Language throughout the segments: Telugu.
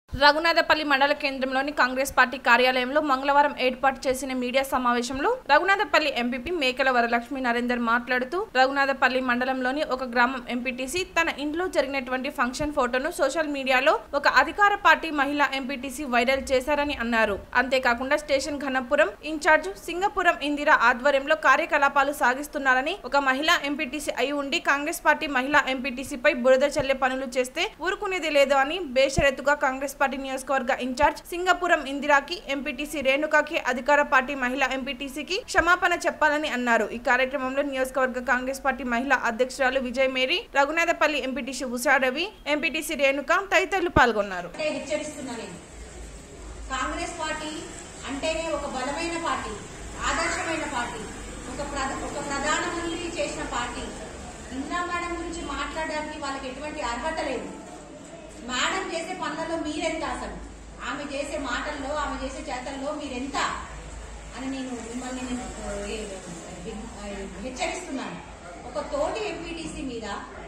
రఘునాథపల్లి మండల కేంద్రంలోని కాంగ్రెస్ పార్టీ కార్యాలయంలో మంగళవారం ఏర్పాటు చేసిన మీడియా సమావేశంలో రఘునాథపల్లి ఎంపీపీ మేకల వరలక్ష్మి నరేందర్ మాట్లాడుతూ రఘునాథపల్లి మండలంలోని ఒక గ్రామం ఎంపీటీసీ తన ఇంట్లో జరిగినటువంటి ఫంక్షన్ ఫోటోను సోషల్ మీడియాలో ఒక అధికార పార్టీ మహిళా ఎంపీటీసీ వైరల్ చేశారని అన్నారు అంతేకాకుండా స్టేషన్ ఘనపురం ఇన్ఛార్జ్ సింగపురం ఇందిరా ఆధ్వర్యంలో కార్యకలాపాలు సాగిస్తున్నారని ఒక మహిళా ఎంపీటీసీ అయి ఉండి కాంగ్రెస్ పార్టీ మహిళా ఎంపీటీసీపై బురద చల్లే పనులు చేస్తే ఊరుకునేది లేదు అని బేషరతుగా కాంగ్రెస్ పార్టీ నియోజకవర్గ ఇన్ఛార్జ్ సింగపురం ఇందిరాకి ఎంపీటీసీ రేణుకాకి అధికార పార్టీ మహిళా ఎంపీటీసీకి క్షమాపణ చెప్పాలని అన్నారు ఈ కార్యక్రమంలో నియోజకవర్గ కాంగ్రెస్ పార్టీ మహిళా అధ్యక్షురాలు Vijay Mary Raghunathapalli MPTC Usharavi MPTC Renuka తదితరులు పాల్గొన్నారు అంటే హెచ్చరిస్తున్నా నేను కాంగ్రెస్ పార్టీ అంటేనే ఒక బలమైన పార్టీ ఆదర్శమైన పార్టీ ఒక ప్ర- ఒక ప్రధానమంత్రి చేసిన పార్టీ ఇందిరా మేడం గురించి మాట్లాడడానికి వాళ్ళకి ఎటువంటి అర్హత లేదు మేడం చేసే పనులలో మీరెంత అసలు ఆమె చేసే మాటల్లో ఆమె చేసే చేతల్లో మీరెంత అని నేను మిమ్మల్ని నేను ఆ, ఏ- ఆ, హెచ్చరిస్తున్నాను ఒక తోటి ఎంపీటీసీ మీద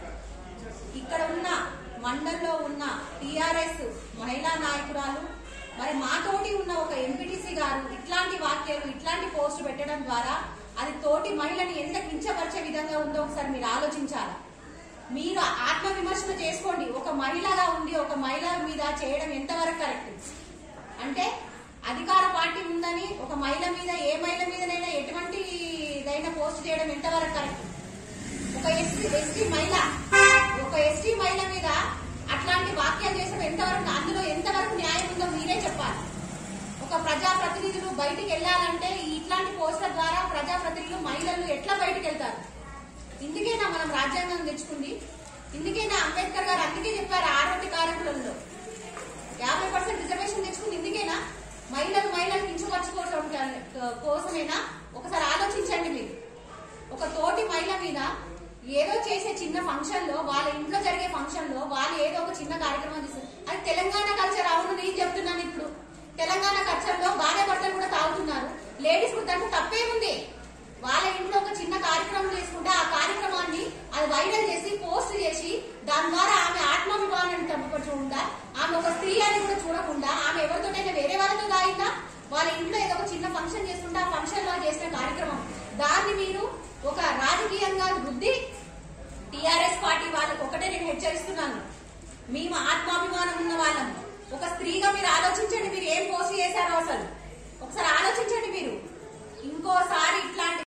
ఇక్కడ ఉన్న మండల్లో ఉన్న టిఆర్ఎస్ మహిళా నాయకురాలు మరి మాతోటి ఉన్న ఒక ఎంపీటీసీ గారు ఇట్లాంటి వాక్యాలు ఇట్లాంటి పోస్టు పెట్టడం ద్వారా అది తోటి మహిళని ఎంత కించపరిచే విధంగా ఉందో ఒకసారి మీరు ఆలోచించాలి మీరు ఆత్మ విమర్శన చేసుకోండి ఒక మహిళగా ఉండి ఒక మహిళ మీద చేయడం ఎంతవరకు కరెక్ట్ అంటే అధికార పార్టీ ఉందని ఒక మహిళ మీద ఏ మహిళ మీదనైనా ఎటువంటి ఇదైనా పోస్ట్ చేయడం ఎంతవరకు కరెక్ట్ ఒక ఎస్టీ ఎస్టీ మహిళ ఒక ఎస్టీ మహిళ మీద అట్లాంటి వాక్యాలు చేసిన ఎంతవరకు అందులో ఎంతవరకు న్యాయం ఉందో మీరే చెప్పాలి ఒక ప్రజా ప్రతినిధులు బయటికి వెళ్ళాలంటే ఈ ఇట్లాంటి పోస్టుల ద్వారా ప్రజా ప్రతినిధులు మహిళలు ఎట్లా బయటికి వెళ్తారు ఇందుకేనా మనం రాజ్యాంగం తెచ్చుకుంది ఇందుకేనా అంబేద్కర్ గారు అందుకే చెప్పారు ఆరోగ్య కార్యక్రమంలో యాభై పర్సెంట్ రిజర్వేషన్ తెచ్చుకుంది ఇందుకేనా మహిళలు మహిళలు కించపరచుకోవడం కోసమేనా ఒకసారి ఆలోచించండి మీరు ఒక తోటి మహిళ మీద ఏదో చేసే చిన్న ఫంక్షన్ లో వాళ్ళ ఇంట్లో జరిగే ఫంక్షన్ లో వాళ్ళు ఏదో ఒక చిన్న కార్యక్రమం చేస్తారు అది తెలంగాణ కల్చర్ అవును నేను చెప్తున్నాను ఇప్పుడు తెలంగాణ కల్చర్ లో భార్య భర్తలు కూడా తాగుతున్నారు లేడీస్ కూడా దాంట్లో తప్పేముంది వాళ్ళ ఇంట్లో ఒక చిన్న కార్యక్రమం చేసుకుంటే ఆ కార్యక్రమాన్ని అది వైరల్ చేసి పోస్ట్ చేసి దాని ద్వారా ఆమె ఆత్మాభిమానాన్ని తప్పకుండా ఆమె ఒక స్త్రీ అని కూడా చూడకుండా ఆమె ఎవరితోటైనా వేరే వాళ్ళతో తాగిందా వాళ్ళ ఇంట్లో ఏదో ఒక చిన్న ఫంక్షన్ చేసుకుంటే ఆ ఫంక్షన్ లో చేసిన కార్యక్రమం దాన్ని మీరు ఒక రాజకీయంగా వృద్ధి టిఆర్ఎస్ పార్టీ వాళ్ళకి ఒకటే నేను హెచ్చరిస్తున్నాను మేము ఆత్మాభిమానం ఉన్న వాళ్ళం ఒక స్త్రీగా మీరు ఆలోచించండి మీరు ఏం పోస్ట్ చేశారో అసలు ఒకసారి ఆలోచించండి మీరు ఇంకోసారి ఇట్లాంటి